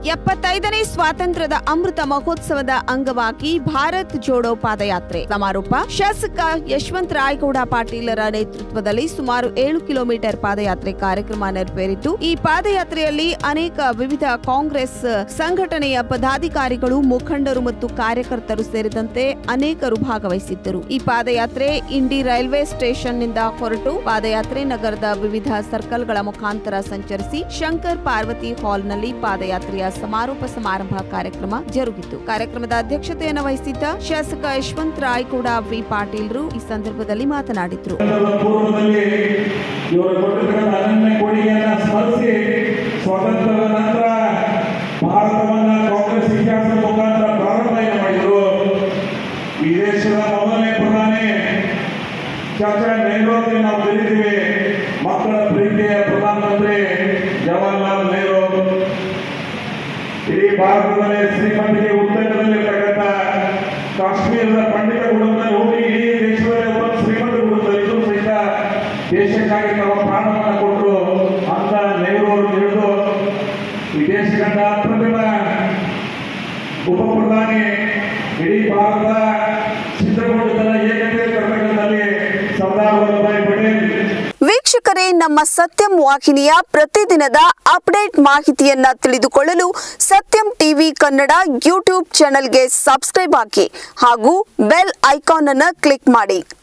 ಎಪ್ಪತ್ತೈದನೇ ಸ್ವಾತಂತ್ರ್ಯದ ಅಮೃತ ಮಹೋತ್ಸವದ ಅಂಗವಾಗಿ ಭಾರತ್ ಜೋಡೋ ಪಾದಯಾತ್ರೆ ಸಮಾರೋಪ ಶಾಸಕ ಯಶವಂತ ರಾಯಗೌಡ ಪಾಟೀಲರ ನೇತೃತ್ವದಲ್ಲಿ ಸುಮಾರು ಏಳು ಕಿಲೋಮೀಟರ್ ಪಾದಯಾತ್ರೆ ಕಾರ್ಯಕ್ರಮ ನೆರವೇರಿತು ಈ ಪಾದಯಾತ್ರೆಯಲ್ಲಿ ಅನೇಕ ವಿವಿಧ ಕಾಂಗ್ರೆಸ್ ಸಂಘಟನೆಯ ಪದಾಧಿಕಾರಿಗಳು ಮುಖಂಡರು ಮತ್ತು ಕಾರ್ಯಕರ್ತರು ಸೇರಿದಂತೆ ಅನೇಕರು ಭಾಗವಹಿಸಿದ್ದರು ಈ ಪಾದಯಾತ್ರೆ ಇಂಡಿ ರೈಲ್ವೆ ಸ್ಟೇಷನ್ನಿಂದ ಹೊರಟು ಪಾದಯಾತ್ರೆ ನಗರದ ವಿವಿಧ ಸರ್ಕಲ್ಗಳ ಮುಖಾಂತರ ಸಂಚರಿಸಿ ಶಂಕರ್ ಪಾರ್ವತಿ ಹಾಲ್ನಲ್ಲಿ ಪಾದಯಾತ್ರೆಯ ಸಮಾರೋಪ ಸಮಾರಂಭ ಕಾರ್ಯಕ್ರಮ ಜರುಗಿತು ಕಾರ್ಯಕ್ರಮದ ಅಧ್ಯಕ್ಷತೆಯನ್ನು ವಹಿಸಿದ್ದ ಶಾಸಕ ಯಶವಂತ ರಾಯಗೌಡ ವಿ ಪಾಟೀಲ್ರು ಈ ಸಂದರ್ಭದಲ್ಲಿ ಮಾತನಾಡಿದ್ರು ಸ್ವಾತಂತ್ರ್ಯದ ಪೂರ್ವದಲ್ಲಿ ಇವರು ಕೊಟ್ಟಿರ್ತಕ್ಕಂಥ ಅನನ್ಯ ಕೊಡುಗೆಯನ್ನ ಸ್ಮರಿಸಿ ಸ್ವಾತಂತ್ರ್ಯದ ನಂತರ ಭಾರತವನ್ನ ಕಾಂಗ್ರೆಸ್ ಇತಿಹಾಸದ ಮುಖಾಂತರ ಪ್ರಾರಂಭ ಏನು ಮಾಡಿದರು ಈ ದೇಶದ ಮೊದಲನೇ ಪ್ರಧಾನಿ ಚಾಚಾ ನೆಹರು ಅಂತ ನಾವು ಕರೀತೀವಿ ಮಕ್ಕಳ ಪ್ರೀತಿಯ ಪ್ರಧಾನಮಂತ್ರಿ ಜವಾಹರ್ಲಾಲ್ ನೆಹರು ಇಡೀ ಭಾರತದಲ್ಲಿ ಶ್ರೀಮಂತಿಗೆ ಉತ್ತರದಲ್ಲಿರ್ತಕ್ಕಂಥ ಕಾಶ್ಮೀರದ ಪಂಡಿತ ಕುಟುಂಬದಲ್ಲಿ ಹೋಗಿ ಇಡೀ ದೇಶದಲ್ಲಿ ಒಬ್ಬ ಶ್ರೀಮಂತ ಕುಟುಂಬದಲ್ಲಿ ಇದ್ದು ಸಹಿತ ದೇಶಕ್ಕಾಗಿ ತಮ್ಮ ಪ್ರಾಣವನ್ನು ಕೊಟ್ಟರು ಅಂತ ನೆಹರು ಅವರು ಹಿಡಿದು ಈ ದೇಶ ಕಂಡ ಅಪ್ರತಿಮ ಉಪ ಪ್ರಧಾನಿ ಇಡೀ ಭಾರತ ಸಿದ್ಧಗೊಂಡಿದ್ದಲ್ಲ ಏಕತೆ ಕರ್ತವ್ಯದಲ್ಲಿ ಸರ್ದಾರ್ ವಲ್ಲಭಾಯಿ ಪಟೇಲ್ ವೀಕ್ಷಕರೇ ನಮ್ಮ ಸತ್ಯಂ ವಾಹಿನಿಯ ಪ್ರತಿದಿನದ ಅಪ್ಡೇಟ್ ಮಾಹಿತಿಯನ್ನ ತಿಳಿದುಕೊಳ್ಳಲು ಸತ್ಯಂ ಟಿವಿ ಕನ್ನಡ ಯೂಟ್ಯೂಬ್ ಚಾನೆಲ್ಗೆ ಸಬ್ಸ್ಕ್ರೈಬ್ ಹಾಕಿ ಹಾಗೂ ಬೆಲ್ ಐಕಾನ್ ಅನ್ನು ಕ್ಲಿಕ್ ಮಾಡಿ